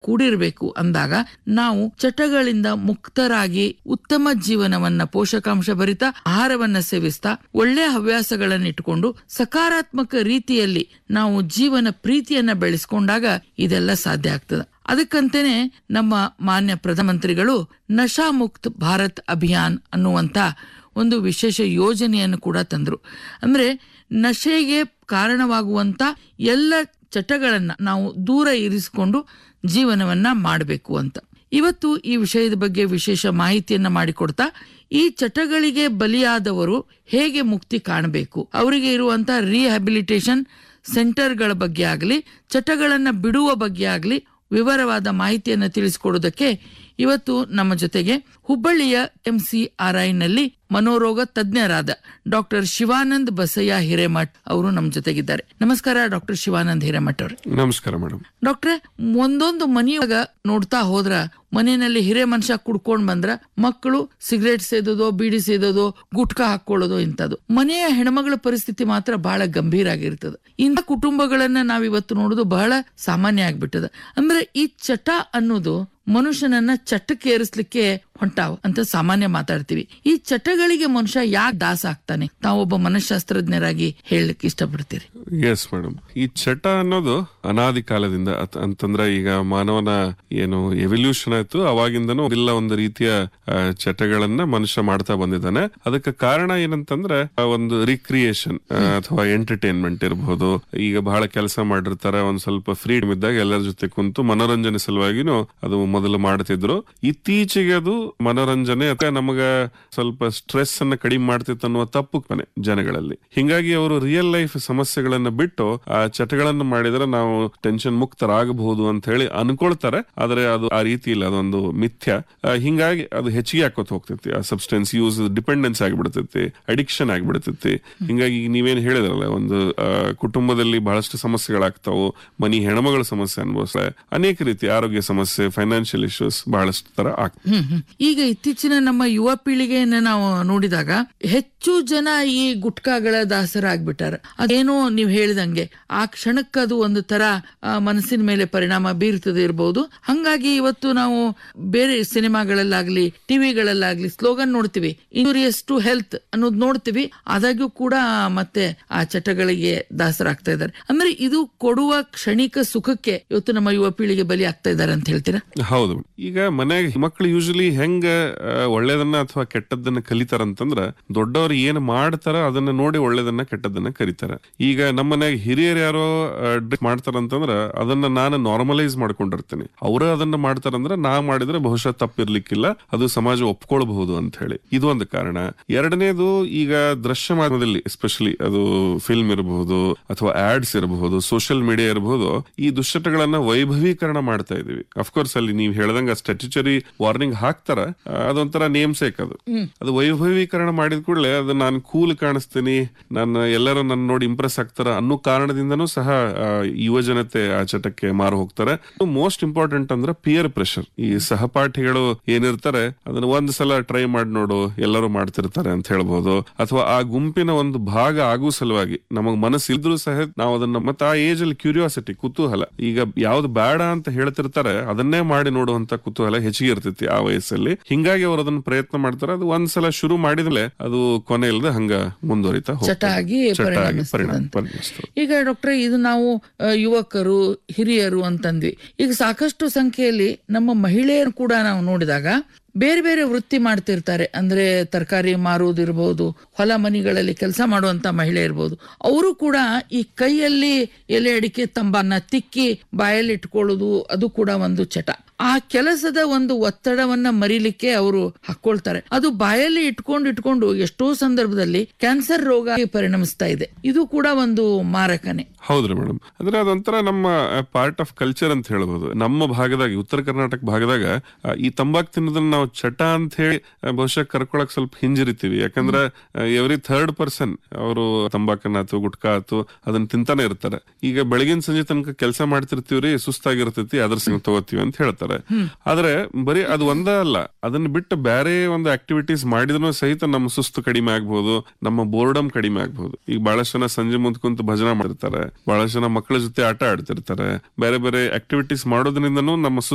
ಕೂಡಿರಬೇಕು ಅಂದಾಗ ನಾವು ಚಟಗಳಿಂದ ಮುಕ್ತರಾಗಿ ಉತ್ತಮ ಜೀವನವನ್ನ ಪೋಷಕಾಂಶ ಭರಿತ ಆಹಾರವನ್ನ ಸೇವಿಸ್ತಾ ಒಳ್ಳೆ ಹವ್ಯಾಸಗಳನ್ನ ಇಟ್ಕೊಂಡು ಸಕಾರಾತ್ಮಕ ರೀತಿಯಲ್ಲಿ ನಾವು ಜೀವನ ಪ್ರೀತಿಯನ್ನ ಬೆಳೆಸ್ಕೊಂಡಾಗ ಇದೆಲ್ಲ ಸಾಧ್ಯ ಆಗ್ತದೆ ಅದಕ್ಕಂತೇನೆ ನಮ್ಮ ಮಾನ್ಯ ಪ್ರಧಾನಮಂತ್ರಿಗಳು ನಶಾ ಮುಕ್ತ್ ಭಾರತ್ ಅಭಿಯಾನ್ ಅನ್ನುವಂತ ಒಂದು ವಿಶೇಷ ಯೋಜನೆಯನ್ನು ಕೂಡ ತಂದ್ರು ಅಂದ್ರೆ ನಶೆಗೆ ಕಾರಣವಾಗುವಂತ ಎಲ್ಲ ಚಟಗಳನ್ನ ನಾವು ದೂರ ಇರಿಸಿಕೊಂಡು ಜೀವನವನ್ನ ಮಾಡಬೇಕು ಅಂತ ಇವತ್ತು ಈ ವಿಷಯದ ಬಗ್ಗೆ ವಿಶೇಷ ಮಾಹಿತಿಯನ್ನ ಮಾಡಿಕೊಡ್ತಾ ಈ ಚಟಗಳಿಗೆ ಬಲಿಯಾದವರು ಹೇಗೆ ಮುಕ್ತಿ ಕಾಣಬೇಕು ಅವರಿಗೆ ಇರುವಂತಹ ರಿಹ್ಯಾಬಿಲಿಟೇಷನ್ ಸೆಂಟರ್ಗಳ ಬಗ್ಗೆ ಆಗಲಿ ಚಟಗಳನ್ನ ಬಿಡುವ ಬಗ್ಗೆ ಆಗಲಿ ವಿವರವಾದ ಮಾಹಿತಿಯನ್ನು ತಿಳಿಸಿಕೊಡುವುದಕ್ಕೆ ಇವತ್ತು ನಮ್ಮ ಜೊತೆಗೆ ಹುಬ್ಬಳ್ಳಿಯ ಎಂಸಿಆರ್ಐನಲ್ಲಿ ಮನೋರೋಗ ತಜ್ಞರಾದ ಡಾಕ್ಟರ್ ಶಿವಾನಂದ್ ಬಸಯ್ಯ ಹಿರೇಮಠ್ ಅವರು ನಮ್ಮ ಜೊತೆಗಿದ್ದಾರೆ ನಮಸ್ಕಾರ ಡಾಕ್ಟರ್ ಶಿವಾನಂದ್ ಹಿರೇಮಠ್ ಅವ್ರೆ ನಮಸ್ಕಾರ ಮೇಡಮ್ ಡಾಕ್ಟ್ರೆ ಒಂದೊಂದು ಮನೆಯಾಗ ನೋಡ್ತಾ ಹೋದ್ರ ಮನೆಯಲ್ಲಿ ಹಿರೇ ಮನುಷ್ಯ ಕುಡ್ಕೊಂಡ್ ಬಂದ್ರ ಮಕ್ಕಳು ಸಿಗರೇಟ್ ಸೇದೋದು ಬೀಡಿ ಸೇದೋದು ಗುಟ್ಕಾ ಹಾಕೊಳ್ಳೋದು ಇಂಥದ್ದು ಮನೆಯ ಹೆಣ್ಮಗಳ ಪರಿಸ್ಥಿತಿ ಮಾತ್ರ ಬಹಳ ಗಂಭೀರ ಆಗಿರ್ತದ ಇಂಥ ಕುಟುಂಬಗಳನ್ನ ನಾವಿವತ್ತು ನೋಡೋದು ಬಹಳ ಸಾಮಾನ್ಯ ಆಗ್ಬಿಟ್ಟದ ಅಂದ್ರೆ ಈ ಚಟ ಅನ್ನೋದು ಮನುಷ್ಯನನ್ನ ಚಟಕ್ಕೆ ಏರಿಸ್ಲಿಕ್ಕೆ ಹೊಂಟಾವ ಅಂತ ಸಾಮಾನ್ಯ ಮಾತಾಡ್ತೀವಿ ಈ ಚಟಗಳಿಗೆ ಮನುಷ್ಯ ಯಾಕೆ ದಾಸ ಆಗ್ತಾನೆ ತಾವೊಬ್ಬ ಮನಃಶಾಸ್ತ್ರಜ್ಞರಾಗಿ ಹೇಳಲಿಕ್ಕೆ ಇಷ್ಟಪಡ್ತೀರಿ ಎಸ್ ಮೇಡಮ್ ಈ ಚಟ ಅನ್ನೋದು ಅನಾದಿ ಕಾಲದಿಂದ ಅತ್- ಅಂತಂದ್ರೆ ಈಗ ಮಾನವನ ಏನು ಎವಲ್ಯೂಷನ್ ಆಯ್ತು ಅವಾಗಿಂದನೂ ಇಲ್ಲ ಒಂದು ರೀತಿಯ ಆ, ಚಟಗಳನ್ನ ಮನುಷ್ಯ ಮಾಡ್ತಾ ಬಂದಿದ್ದಾನೆ ಅದಕ್ಕೆ ಕಾರಣ ಏನಂತಂದ್ರೆ ಆ ಒಂದು ರಿಕ್ರಿಯೇಷನ್ ಅಥವಾ ಎಂಟರ್ಟೈನ್ಮೆಂಟ್ ಇರಬಹುದು ಈಗ ಬಹಳ ಕೆಲಸ ಮಾಡಿರ್ತಾರೆ ಒಂದ್ ಸ್ವಲ್ಪ ಫ್ರೀಡಮ್ ಇದ್ದಾಗ ಎಲ್ಲರ ಜೊತೆ ಕುಂತು ಮನೋರಂಜನೆ ಸಲುವಾಗಿನೂ ಅದು ಮೊದಲು ಮಾಡ್ತಿದ್ರು ಇತ್ತೀಚೆಗೆ ಅದು ಮನೋರಂಜನೆ ಅಥವಾ ನಮಗ ಸ್ವಲ್ಪ ಸ್ಟ್ರೆಸ್ ಅನ್ನ ಕಡಿಮೆ ಮಾಡ್ತಿತ್ತು ಅನ್ನುವ ತಪ್ಪು ಮನೆ ಜನಗಳಲ್ಲಿ ಹಿಂಗಾಗಿ ಅವರು ರಿಯಲ್ ಲೈಫ್ ಸಮಸ್ಯೆಗಳನ್ನ ಬಿಟ್ಟು ಆ ಚಟಗಳನ್ನ ಮಾಡಿದ್ರೆ ನಾವು ಟೆನ್ಷನ್ ಮುಕ್ತರಾಗಬಹುದು ಅಂತ ಹೇಳಿ ಅನ್ಕೊಳ್ತಾರೆ ಆದ್ರೆ ಅದು ಆ ರೀತಿ ಇಲ್ಲ ಅದೊಂದು ಮಿಥ್ಯ ಆ, ಹಿಂಗಾಗಿ ಅದು ಹೆಚ್ಚಿಗೆ ಹಾಕೋತ್ ಹೋಗ್ತೈತಿ ಆ ಸಬ್ಸ್ಟೆನ್ಸ್ ಯೂಸ್ ಡಿಪೆಂಡೆನ್ಸ್ ಆಗಿಬಿಡ್ತೈತಿ ಅಡಿಕ್ಷನ್ ಆಗಿಬಿಡ್ತೈತಿ ಹಿಂಗಾಗಿ ಈಗ ನೀವೇನ್ ಹೇಳಿದ್ರಲ್ಲ ಒಂದು ಆ, ಕುಟುಂಬದಲ್ಲಿ ಬಹಳಷ್ಟು ಸಮಸ್ಯೆಗಳಾಗ್ತಾವು ಮನಿ ಹೆಣ್ಮಗಳ ಸಮಸ್ಯೆ ಅನ್ಭವಿಸ್ತಾರೆ ಅನೇಕ ರೀತಿ ಆರೋಗ್ಯ ಸಮಸ್ಯೆ ಫೈನಾನ್ಷಿಯಲ್ ಇಶ್ಯೂಸ್ ಬಹಳಷ್ಟು ತರ ಆಗ್ತವೆ ಹ್ಮ್ ಹ್ಮ್. ಈಗ ಇತ್ತೀಚಿನ ನಮ್ಮ ಯುವ ಪೀಳಿಗೆಯನ್ನ ನಾವು ನೋಡಿದಾಗ ಹೆಚ್ಚು ಜನ ಈ ಗುಟ್ಕಾಗಳ ದಾಸರಾಗ್ಬಿಟ್ಟಾರ ಅದೇನೋ ನೀವು ಹೇಳಿದಂಗೆ ಆ ಕ್ಷಣಕ್ಕದು ಒಂದು ತರ ಆ, ಮನಸ್ಸಿನ ಮೇಲೆ ಪರಿಣಾಮ ಬೀರ್ತದೆ ಇರಬಹುದು ಹಂಗಾಗಿ ಇವತ್ತು ನಾವು ಬೇರೆ ಸಿನಿಮಾಗಳಲ್ಲಾಗ್ಲಿ ಟಿವಿಗಳಲ್ಲಾಗ್ಲಿ ಸ್ಲೋಗನ್ ನೋಡ್ತೀವಿ ಇಂಜೂರಿಯಸ್ ಟು ಹೆಲ್ತ್ ಅನ್ನೋದು ನೋಡ್ತೀವಿ ಆದಾಗ್ಯೂ ಕೂಡ ಮತ್ತೆ ಆ ಚಟಗಳಿಗೆ ದಾಸರಾಗ್ತಾ ಇದ್ದಾರೆ ಅಂದ್ರೆ ಇದು ಕೊಡುವ ಕ್ಷಣಿಕ ಸುಖಕ್ಕೆ ಇವತ್ತು ನಮ್ಮ ಯುವ ಪೀಳಿಗೆ ಬಲಿ ಆಗ್ತಾ ಇದ್ದಾರೆ ಅಂತ ಹೇಳ್ತೀರಾ ಹೌದು ಈಗ ಮನ್ಯಾಗ ಮಕ್ಕಳು ಯೂಶಲಿ ಹೆಂಗ ಆ, ಒಳ್ಳೇದನ್ನ ಅಥವಾ ಕೆಟ್ಟದ್ದನ್ನ ಕಲಿತಾರಂತಂದ್ರ ದೊಡ್ಡವರು ಏನ್ ಮಾಡ್ತಾರ ಅದನ್ನ ನೋಡಿ ಒಳ್ಳೇದನ್ನ ಕೆಟ್ಟದ್ದನ್ನ ಕಲಿತಾರ ಈಗ ನಮ್ಮ ಮನ್ಯಾಗ ಹಿರಿಯರು ಯಾರೋ ಡ್ರಿಂಕ್ ಮಾಡ್ತಾರಂತಂದ್ರ ಅದನ್ನ ನಾನು ನಾರ್ಮಲೈಸ್ ಮಾಡ್ಕೊಂಡಿರ್ತೇನೆ ಅವರ ಅದನ್ನ ಮಾಡ್ತಾರಂದ್ರ ನಾ ಮಾಡಿದ್ರೆ ಬಹುಶಃ ತಪ್ಪಿರ್ಲಿಕ್ಕಿಲ್ಲ ಅದು ಸಮಾಜ ಒಪ್ಕೊಳ್ಬಹುದು ಅಂತ ಹೇಳಿ ಇದು ಒಂದು ಕಾರಣ ಎರಡನೇದು ಈಗ ದೃಶ್ಯ ಮಾಧ್ಯಮದಲ್ಲಿ ಎಸ್ಪೆಷಲಿ ಅದು ಫಿಲ್ಮ್ ಇರಬಹುದು ಅಥವಾ ಆಡ್ಸ್ ಇರಬಹುದು ಸೋಷಿಯಲ್ ಮೀಡಿಯಾ ಇರಬಹುದು ಈ ದುಶ್ಚಟಗಳನ್ನ ವೈಭವೀಕರಣ ಮಾಡ್ತಾ ಇದೀವಿ ಅಫ್ಕೋರ್ಸ್ ಅಲ್ಲಿ ನೀವು ಹೇಳ್ದಂಗ ಸ್ಟ್ಯಾಟ್ಯುಚರಿ ವಾರ್ನಿಂಗ್ ಹಾಕ್ತಾರ ಆ, ಅದೊಂಥರ ನೇಮ್ ಸೇಕ್ ಅದು ಅದು ವೈಭವೀಕರಣ ಮಾಡಿದ ಕೂಡಲೇ ಅದು ನಾನು ಕೂಲ್ ಕಾಣಿಸ್ತೀನಿ ನಾನು ಎಲ್ಲರೂ ನನ್ನ ನೋಡಿ ಇಂಪ್ರೆಸ್ ಆಗ್ತಾರ ಅನ್ನೋ ಕಾರಣದಿಂದನೂ ಸಹ ಆ, ಯುವ ಜನತೆ ಆ ಚಟಕ್ಕೆ ಮಾರು ಹೋಗ್ತಾರೆ ಮೋಸ್ಟ್ ಇಂಪಾರ್ಟೆಂಟ್ ಅಂದ್ರೆ ಪಿಯರ್ ಪ್ರೆಷರ್ ಈ ಸಹಪಾಠಿಗಳು ಏನಿರ್ತಾರೆ ಅದನ್ನ ಒಂದ್ ಸಲ ಟ್ರೈ ಮಾಡಿ ನೋಡು ಎಲ್ಲರೂ ಮಾಡ್ತಿರ್ತಾರೆ ಅಂತ ಹೇಳ್ಬೋದು ಅಥವಾ ಆ ಗುಂಪಿನ ಒಂದು ಭಾಗ ಆಗೋ ಸಲುವಾಗಿ ನಮಗ್ ಮನಸ್ಸು ಇದ್ರೂ ಸಹ ನಾವು ಅದನ್ನ ಮತ್ತೆ ಆ ಏಜ್ ಅಲ್ಲಿ ಕ್ಯೂರಿಯಾಸಿಟಿ ಕುತೂಹಲ ಈಗ ಯಾವ್ದು ಬೇಡ ಅಂತ ಹೇಳ್ತಿರ್ತಾರೆ ಅದನ್ನೇ ಮಾಡಿ ನೋಡುವಂತ ಕುತೂಹಲ ಹೆಚ್ಚಿಗೆ ಇರ್ತೈತಿ ಆ ವಯಸ್ಸಲ್ಲಿ ಹಿಂಗಾಗಿ ಅವ್ರು ಅದನ್ನ ಪ್ರಯತ್ನ ಮಾಡ್ತಾರೆ ಅದು ಒಂದ್ಸಲ ಶುರು ಮಾಡಿದ್ಮೇಲೆ ಅದು ಕೊನೆ ಇಲ್ಲದೆ ಹಂಗ ಮುಂದುವರಿತಾ ಹೋಗ್ತದೆ. ಚಟ ಆಗಿ ಚಟ ಆಗಿ ಪರಿಣಾಮ ಪರಿಣಮಿಸ್ತದಂತೆ. ಪರಿಣಮಿಸ್ತದೆ. ಈಗ ಡಾಕ್ಟರ್ ಇದು ನಾವು ಆ, ಯುವಕರು ಹಿರಿಯರು ಅಂತಂದ್ವಿ ಈಗ ಸಾಕಷ್ಟು ಸಂಖ್ಯೆಯಲ್ಲಿ ನಮ್ಮ ಮಹಿಳೆಯರು ಕೂಡ ನಾವು ನೋಡಿದಾಗ ಬೇರೆ ಬೇರೆ ವೃತ್ತಿ ಮಾಡ್ತಿರ್ತಾರೆ ಅಂದ್ರೆ ತರಕಾರಿ ಮಾರುವುದಿರ್ಬೋದು ಹೊಲ ಮನಿಗಳಲ್ಲಿ ಕೆಲಸ ಮಾಡುವಂತ ಮಹಿಳೆ ಇರ್ಬೋದು ಅವರು ಕೂಡ ಈ ಕೈಯಲ್ಲಿ ಎಲೆ ಅಡಿಕೆ ತಂಬನ್ನ ತಿಕ್ಕಿ ಬಾಯಲ್ಲಿ ಇಟ್ಕೊಳ್ಳೋದು ಅದು ಕೂಡ ಒಂದು ಚಟ ಆ ಕೆಲಸದ ಒಂದು ಒತ್ತಡವನ್ನ ಮರಿಲಿಕ್ಕೆ ಅವರು ಹಾಕೊಳ್ತಾರೆ ಅದು ಬಾಯಲ್ಲಿ ಇಟ್ಕೊಂಡು ಇಟ್ಕೊಂಡು ಎಷ್ಟೋ ಸಂದರ್ಭದಲ್ಲಿ ಕ್ಯಾನ್ಸರ್ ರೋಗ ಆಗಿ ಪರಿಣಮಿಸ್ತಾ ಇದೆ ಇದು ಕೂಡ ಒಂದು ಮಾರಕನೆ ಹೌದ್ರಿ ಮೇಡಮ್ ಅಂದ್ರೆ ಅದೊಂಥರ ನಮ್ಮ ಪಾರ್ಟ್ ಆಫ್ ಕಲ್ಚರ್ ಅಂತ ಹೇಳ್ಬೋದು ನಮ್ಮ ಭಾಗದಾಗ ಉತ್ತರ ಕರ್ನಾಟಕ ಭಾಗದಾಗ ಆ, ಈ ತಂಬಾಕು ತಿನ್ನೋದನ್ನ ನಾವು ಚಟ ಅಂತ ಹೇಳಿ ಆ, ಬಹುಶಃ ಕರ್ಕೊಳಕ್ ಸ್ವಲ್ಪ ಹಿಂಜರಿತೀವಿ ಯಾಕಂದ್ರೆ ಎವ್ರಿ ಥರ್ಡ್ ಪರ್ಸನ್ ಅವರು ತಂಬಾಕನ್ನ ಆತು ಗುಟ್ಕಾ ಆತು ಅದನ್ನ ತಿಂತಾನೆ ಇರ್ತಾರೆ ಈಗ ಬೆಳಗಿನ ಸಂಜೆ ತನಕ ಕೆಲಸ ಮಾಡ್ತಿರ್ತೀವ್ರಿ ಸುಸ್ತಾಗಿರ್ತೈತಿ ಅದ್ರ ಸಂಗ ತಗೋತೀವಿ ಅಂತ ಹೇಳ್ತಾರೆ ಆದ್ರೆ ಬರೀ ಅದು ಒಂದೇ ಅಲ್ಲ ಅದನ್ನ ಬಿಟ್ಟು ಬೇರೆ ಒಂದು ಆಕ್ಟಿವಿಟೀಸ್ ಮಾಡಿದ್ರು ಸಹಿತ ನಮ್ಮ ಸುಸ್ತು ಕಡಿಮೆ ಆಗ್ಬಹುದು ನಮ್ಮ ಬೋರ್ಡಮ್ ಕಡಿಮೆ ಆಗ್ಬಹುದು ಈಗ ಬಹಳಷ್ಟು ಜನ ಸಂಜೆ ಮುಂದ್ ಕುಂತು ಭಜನೆ ಮಾಡಿರ್ತಾರೆ ಬಹಳಷ್ಟು ಜನ ಮಕ್ಕಳ ಜೊತೆ ಆಟ ಆಡ್ತಿರ್ತಾರೆ ಬೇರೆ ಬೇರೆ ಆಕ್ಟಿವಿಟೀಸ್ ಮಾಡೋದ್ರಿಂದನೂ ನಮ್ಮ ಸುಸ್ತು